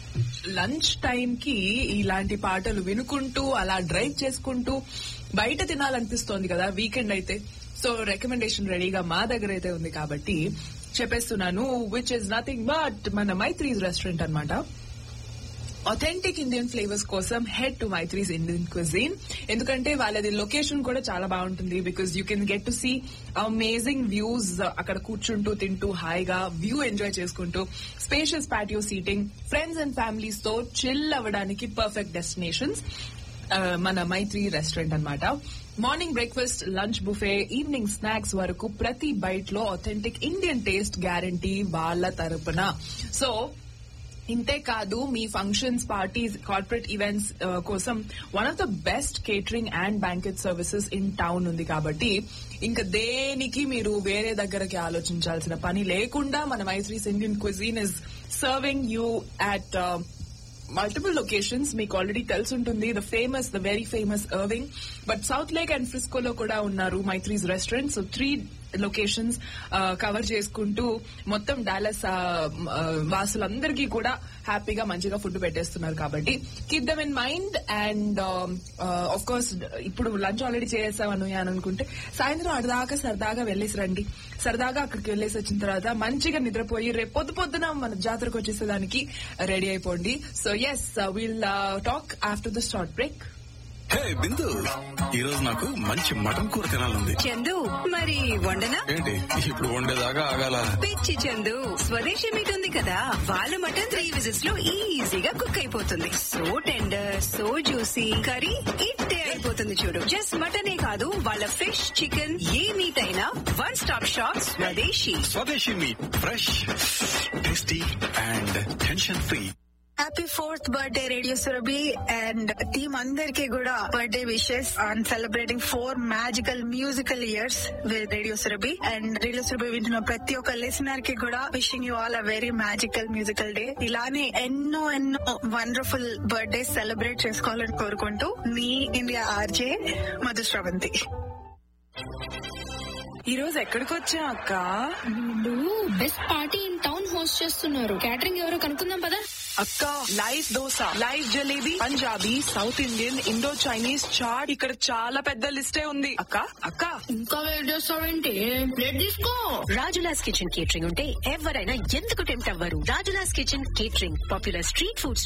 lunch time కి ఇలాంటి పాటలు వినుకుంటూ అలా డ్రైవ్ చేసుకుంటూ బయట తినాలనిపిస్తోంది కదా వీకెండ్ అయితే సో రికమెండేషన్ రెడీగా మా దగ్గర అయితే ఉంది కాబట్టి చెప్పేస్తున్నాను విచ్ ఇస్ నథింగ్ బట్ మన మైత్రీస్ రెస్టారెంట్ అన్నమాట అథెంటిక్ ఇండియన్ ఫ్లేవర్స్ కోసం head to Maitri's Indian cuisine ఎందుకంటే వాళ్ళది లొకేషన్ కూడా చాలా బాగుంటుంది because you can get to see amazing views అక్కడ కూర్చుంటూ తింటూ హాయిగా వ్యూ ఎంజాయ్ చేసుకుంటూ spacious patio seating friends and families తో చిల్ అవ్వడానికి పర్ఫెక్ట్ డెస్టినేషన్స్ మన మైత్రి రెస్టారెంట్ అన్నమాట morning breakfast lunch buffet evening snacks వరకు ప్రతి బైట్ లో అథెంటిక్ ఇండియన్ టేస్ట్ గ్యారంటీ వాళ్ళ తరపున సో ఇంతే కాదు మీ ఫంక్షన్స్ పార్టీస్ కార్పొరేట్ ఈవెంట్స్ కోసం one of the best catering and banquet services in town ఉంది కాబట్టి ఇంకా దేనికి మీరు వేరే దగ్గరకి ఆలోచించాల్సిన పని లేకుండా మన Maitri's Indian cuisine is serving you at multiple locations మీకు ఆల్రెడీ తెలుసుంటుంది the famous the very famous Irving but South Lake and ఫ్రిస్కోలో కూడా ఉన్నారు Maitri's restaurant so three locations cover చేసుకుంటూ మొత్తం డాలస్ వాసులందరికీ కూడా హ్యాపీగా మంచిగా ఫుడ్ పెట్టేస్తున్నారు కాబట్టి keep them in mind and of course ఇప్పుడు లంచ్ ఆల్రెడీ చేసామను అని అనుకుంటే సాయంత్రం అడదాకా సరదాగా వెళ్ళేసి రండి సరదాగా అక్కడికి వెళ్ళేసి వచ్చిన తర్వాత మంచిగా నిద్రపోయి రేపు పొద్దు పొద్దున మన జాతరకు వచ్చేసేదానికి రెడీ అయిపోండి so yes will talk after the short break hey Bindu ఈ రోజు నాకు మంచి మటన్ కూర తినాలంది చందు మరి వండనా ఏంటి ఇప్పుడు వండేదాకా ఆగాల పిచ్చి చందు స్వదేశీ మీట్ ఉంది కదా వాళ్ళ మటన్ త్రీ విజిట్స్ లో ఈజీగా కుక్ అయిపోతుంది so tender so juicy curry ఇట్టే అయిపోతుంది చూడు జస్ట్ మటనే కాదు వాళ్ళ ఫిష్ చికెన్ ఏ మీట్ అయినా one stop shop Swadeshi Swadeshi meat fresh tasty and tension free happy fourth birthday radio Surabhi and team అందరికీ కూడా birthday wishes on celebrating four magical musical years with radio Surabhi and radio Surabhi వింటున్న ప్రతి ఒక్క లిసనర్ కి కూడా wishing you all a very magical musical day ఇలానే ఎన్నో ఎన్నో వండర్ఫుల్ బర్త్డే సెలబ్రేట్ చేసుకోవాలని కోరుకుంటూ మీ ఇండియా ఆర్జే మధుశ్రవంతి ఈ రోజు ఎక్కడికి వచ్చా అక్క వీళ్ళు best party in town host చేస్తున్నారు క్యాటరింగ్ ఎవరో కనుక్కుందాం పదా అక్క live dosa live jalebi Punjabi South Indian Indo Chinese chaat ఇక్కడ చాలా పెద్ద లిస్టే ఉంది అక్క అక్క ఇంకా వెయిట్ చేస్తావేంటి ప్లేట్ తీసుకో రాజులాస్ కిచెన్ కేటరింగ్ ఉంటే ఎవరైనా ఎందుకు టెంప్ట్ అవ్వరు Rajula's kitchen catering popular street food